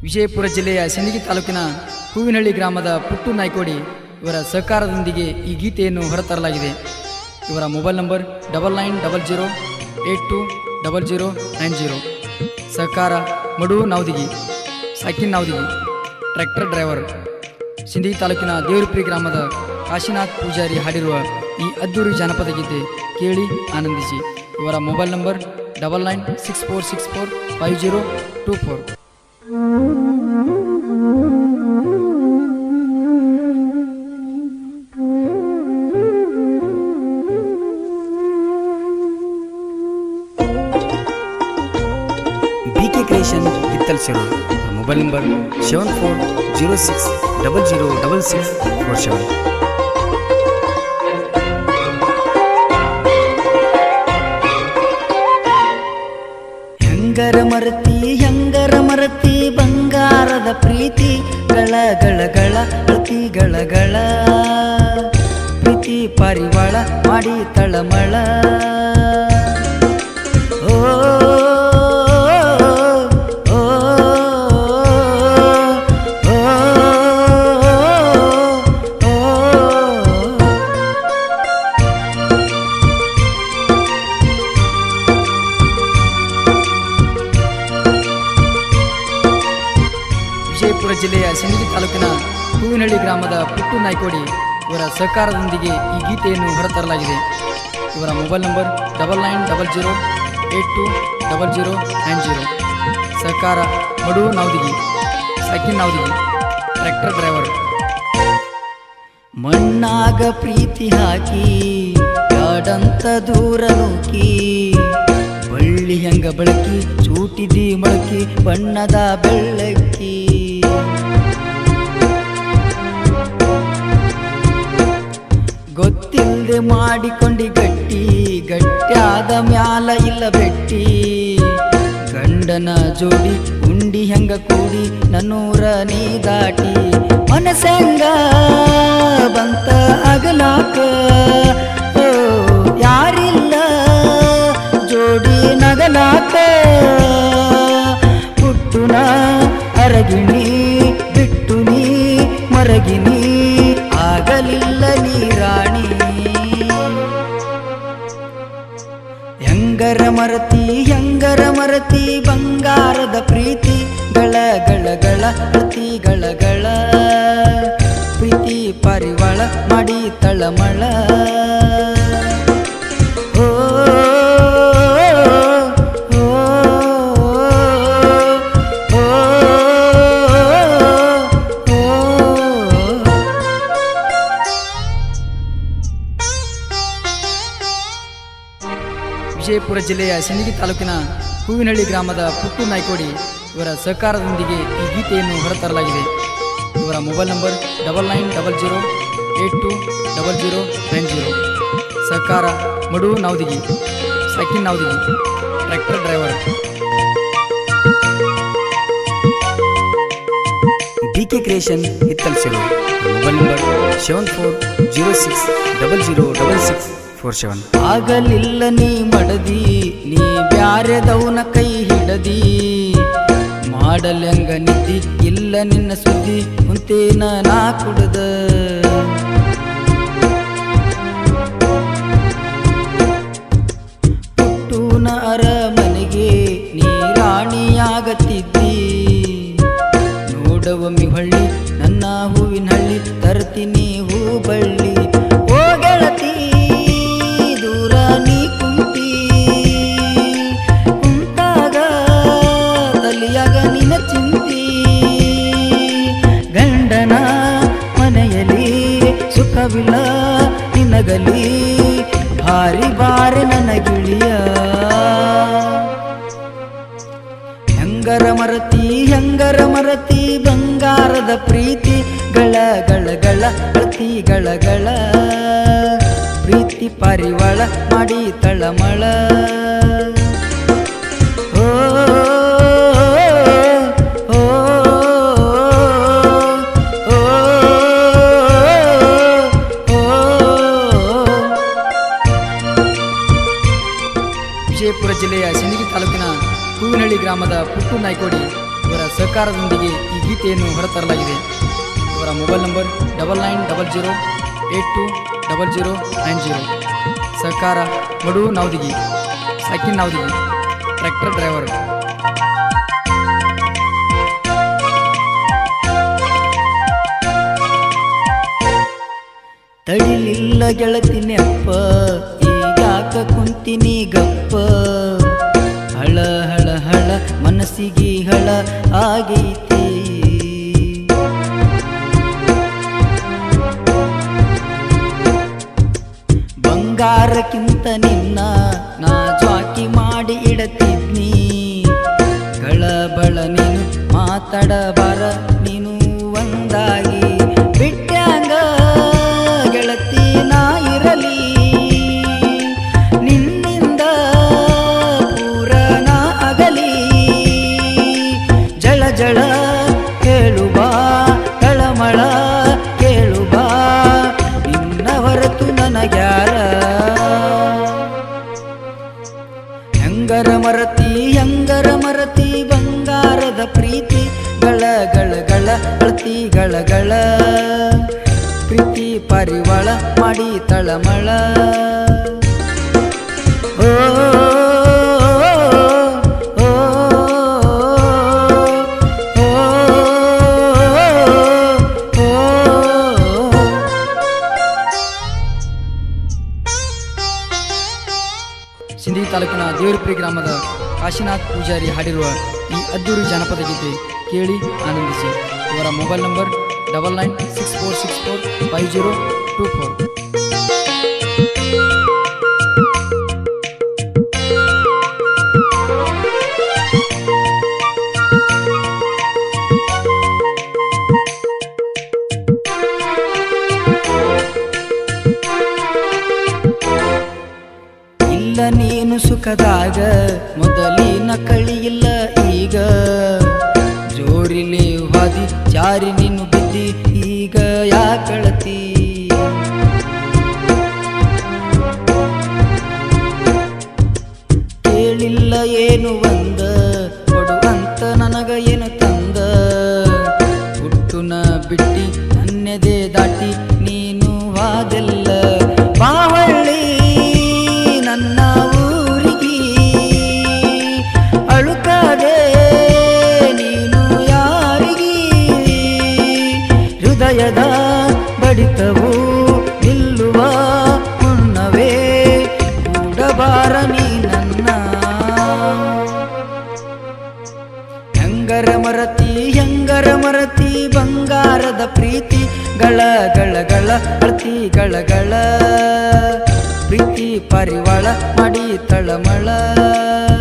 ವಿಜಯಪುರ ಜಿಲ್ಲೆಯ ಸಿಂದಗಿ ತಾಲೂಕಿನ ಹೂವಿನಹಳ್ಳಿ ಗ್ರಾಮದ ಪುಟ್ಟು ನಾಯ್ಕೋಡಿ ಇವರ ಸಹಕಾರದೊಂದಿಗೆ ಈ ಗೀತೆಯನ್ನು ಹೊರತರಲಾಗಿದೆ ಇವರ mobile number double nine double zero eight two double zero nine zero ಸಹಕಾರ ಮಡು ನಾವದಿಗಿ ಸಾಕಿನ್ ನಾವದಿಗಿ ಟ್ರ್ಯಾಕ್ಟರ್ ಡ್ರೈವರ್ ಸಿಂದಗಿ ತಾಲೂಕಿನ ದೇವರಪುರಿ ಗ್ರಾಮದ ಕಾಶಿನಾಥ್ ಪೂಜಾರಿ ಹಾಡಿರುವ ಈ ಅದ್ದೂರಿ ಜಾನಪದ ಗೀತೆ ಕೇಳಿ ಆನಂದಿಸಿ ಇವರ mobile number double nine six four six four five zero two four B K creation Hittal Sheru mobile number seven four zero six double zero double six four seven ಹೆಂಗರ ಮರತಿ ಹೆಂಗರ ಮರತಿ ಬಂಗಾರದ ಪ್ರೀತಿ ಗಳ ಗಳ ಗಳ ಪ್ರತಿ ಗಳ ಗಳ ಪ್ರೀತಿ ಪಾರಿವಾಳ ಮಾಡಿ ತಳಮಳ ಓ ಓ, ಓ, ಓ, ಓ. ವಿಜಯಪುರ ಜಿಲ್ಲೆಯ ಸಿಂದಗಿ ತಾಲೂಕಿನ ಹೂವಿನಹಳ್ಳಿ ಗ್ರಾಮದ ಪುಟ್ಟು ನಾಯ್ಕೋಡಿ ಇವರ ಸಹಕಾರದೊಂದಿಗೆ ಈ ಗೀತೆಯನ್ನು ಹೊರತರಲಾಗಿದೆ ಇವರ mobile number double nine double zero eight two double zero nine zero ಸಹಕಾರ ಮಡು ನಾವದಿಗಿ ಸಾಕಿನ್ ನಾವದಿಗಿ ಟ್ರ್ಯಾಕ್ಟರ್ ಡ್ರೈವರ್ ಮಣ್ಣಾಗ ಪ್ರೀತಿ ಹಾಕಿ ಕಾಡಂತ ದೂರ ನೂಕಿ ಬಳ್ಳಿ ಹೆಂಗ ಬಳಕಿ ಚೂಟಿದಿ ಮೊಳಕಿ ಬಣ್ಣದ ಬೆಳ್ಳಕ್ಕಿ ಗೊತ್ತಿಲ್ಲದೆ ಮಾಡಿಕೊಂಡಿ ಗಟ್ಟಿ ಗಟ್ಟಿಯಾದ ಮ್ಯಾಲ ಇಲ್ಲ ಬೆಟ್ಟಿ ಗಂಡನ ಜೋಡಿ ಉಂಡಿ ಹೆಂಗ ಕೂಡಿ ನನ್ನೂರ ನೀ ದಾಟಿ ಮನಸಂಗ ಬಂತ ಅಗಲಾಕ ಓ, ಯಾರಿಲ್ಲ ಜೋಡಿ ನಗಲಾಕ ಹುಟ್ಟುನ ಅರಗಿಣಿ ಬಿಟ್ಟು ನೀ ಮರಗಿನಿ ಆಗಲಿಲ್ಲ ನೀ ರಾಣಿ ಹೆಂಗರ ಮರತಿ ಹೆಂಗರ ಮರತಿ ಬಂಗಾರದ ಪ್ರೀತಿ ಗಳ ಗಳ ಗಳ ಪ್ರತಿ ಗಳ ಗಳ ಪ್ರೀತಿ ಪಾರಿವಾಳ ಮಾಡಿ ತಳಮಳ ಓ, ಓ, ಓ, ಓ, ಓ. ವಿಜಯಪುರ ಜಿಲ್ಲೆಯ ಸಿಂದಗಿ ತಾಲೂಕಿನ ಹೂವಿನಹಳ್ಳಿ ಗ್ರಾಮದ ಪುಟ್ಟು ನಾಯ್ಕೋಡಿ ಇವರ ಸಹಕಾರದೊಂದಿಗೆ ಈ ಗೀತೆಯನ್ನು ಹೊರತರಲಾಗಿದೆ ಇವರ mobile number double nine double zero eight two double zero nine zero ಸಹಕಾರ ಮಡು ನಾವದಿಗಿ ಸಾಕಿನ್ Navadagi tractor driver B K creation Hittal Sheru mobile number seven four zero six double zero double six four seven ಆಗಲಿಲ್ಲ ನೀ ಮಡದಿ ನೀ ಬ್ಯಾರೆದವನ ಕೈ ಹಿಡದಿ ಮಾಡಲೆಂಗ ನಿದ್ದಿ ಇಲ್ಲ ನಿನ್ನ ಸುದ್ದಿ ಕುಂತೇನ ನಾ ಕುಡದ ಪುಟ್ಟೂನ ಅರಮನೆಗೆ ನೀ ರಾಣಿಯಾಗತ್ತಿದ್ದಿ ನೋಡವಮ್ಮಿ ಹೊಳ್ಳಿ ನನ್ನ ಹೂವಿನ ಹಳ್ಳಿ ತರ್ತೀನಿ ಹೂ ಬಳ್ಳಿ ಓ ಗೆಳತಿ ದೂರ ನೀ ಕುಂತಿ ಕುಂತಾಗ ತಲಿಯಾಗ ನಿನ ಚಿಂತಿ ಗಂಡನ ಮನೆಯಲ್ಲಿ ಸುಖವಿಲ್ಲ ನಿನಗಲಿ ಭಾರಿ ಬಾರೆ ನನಗಿಳಿಯ ಹೆಂಗರ ಮರತಿ ಹೆಂಗರ ಮರತಿ ಬಂಗಾರದ ಪ್ರೀತಿ ಗಳ ಗಳ ಗಳ ಪ್ರತಿ ಗಳ ಗಳ ಪ್ರೀತಿ ಪಾರಿವಾಳ ಮಾಡಿ ತಳಮಳ ಓ, ಓ, ಓ, ಓ, ಓ. ವಿಜಯಪುರ ಜಿಲ್ಲೆಯ ಸಿಂದಗಿ ತಾಲೂಕಿನ ಹೂವಿನಹಳ್ಳಿ ಗ್ರಾಮದ ಪುಟ್ಟು ನಾಯ್ಕೋಡಿ ಇವರ ಇವರ ಸಹಕಾರದೊಂದಿಗೆ ಈ ಗೀತೆಯನ್ನು ಹೊರತರಲಾಗಿದೆ ಇವರ mobile number double nine double zero eight two double zero nine zero ಸಹಕಾರ ಮಡು ನಾವ್ದಿಗಿ ಸಾಕಿನ್ ನಾವ್ದಿಗಿ ಟ್ರ್ಯಾಕ್ಟರ್ ಡ್ರೈವರ್ ತಡಿಲಿಲ್ಲ ಗೆಳತಿನಿ ಅಪ್ಪ ಈಗಾಕ ಕುಂತಿನಿ ಗಪ್ಪ ಹಳ ಹಳ ಹಳ ಮನಸ್ಸಿಗೆ ಹಳ ಆಗೈತಿ ಬಂಗಾರಕ್ಕಿಂತ ನಿನ್ನ ನಾ ಜ್ವಾಕಿ ಮಾಡಿ ಇಡತಿದ್ನಿ ಗಳಬಳ ನೀನು ಮಾತಾಡಬಾರ ನೀನು ಒಂದಾಗಿ ಬಿಟ್ಟ್ಯಾಂಗ ಗೆಳತಿ ನಾ ಇರಲಿ ನಿನ್ನಿಂದ ಪೂರ ನಾ ಅಗಲಿ ಜಳ ಜಳ ಕೇಳು ಬಾ ತಳಮಳ ಕೇಳು ಬಾ ನಿನ್ನ ಹೊರತು ನನಗ್ಯಾರ ಹೆಂಗರ ಮರತಿ ಹೆಂಗರ ಮರತಿ ಬಂಗಾರದ ಪ್ರೀತಿ ಗಳ ಗಳ ಗಳ ಅಳತಿ ಗಳ ಗಳ ಪ್ರೀತಿ ಪರಿವಾಳ ಮಾಡಿ ತಳಮಳ ಓ ಓ, ಓ, ಓ, ಓ. ಸಿಂದಗಿ ತಾಲೂಕಿನ ದೇವರಿಪುರಿ ಗ್ರಾಮದ ಕಾಶಿನಾಥ್ ಪೂಜಾರಿ ಹಾಡಿರುವ ಈ ಅದ್ದೂರಿ ಜಾನಪದ ಗೀತೆ ಕೇಳಿ ಆನಂದಿಸಿ ಇವರ mobile number double nine six four six four five zero two four ಇಲ್ಲ ನೀನು ಸುಖದಾಗ ಮೊದಲಿನ ಕಳಿಯಿಲ್ಲ ಈಗ ಜೋರಿಲೆ ಹಾದಿ ಜಾರಿ ನೀನು ಬಿದ್ದಿ ಈಗ ಯಾಕಳತಿ ಕೇಳಿಲ್ಲ ಏನು ಒಂದ ಕೊಡುವಂತ ನನಗ ಏನು ತಂದ ಹುಟ್ಟುನ ಬಿಟ್ಟಿ ನನ್ನೆದೆ ದಾಟಿ ನೀನು ವಾದೆಲ್ಲ ಬಾವಳ್ಳಿ ನನ್ನ ಊರಿಗೆ ಅಳುಕಾದೆ ನೀನು ಯಾರಿಗಿ ಹೃದಯದ ಬಡಿತವು ನಿಲ್ಲುವ ಮುನ್ನವೇ ಕೂಡಬಾರ ನೀ ನನ್ನ ಹೆಂಗರ ಮರತಿ ಹೆಂಗರ ಮರತಿ ಬಂಗಾರದ ಪ್ರೀತಿ ಗಳ ಗಳ ಗಳ ಅಳತಿ ಗಳ ಗಳ ಪ್ರೀತಿ ಪರಿವಾಳ ಮಾಡಿ ತಳಮಳ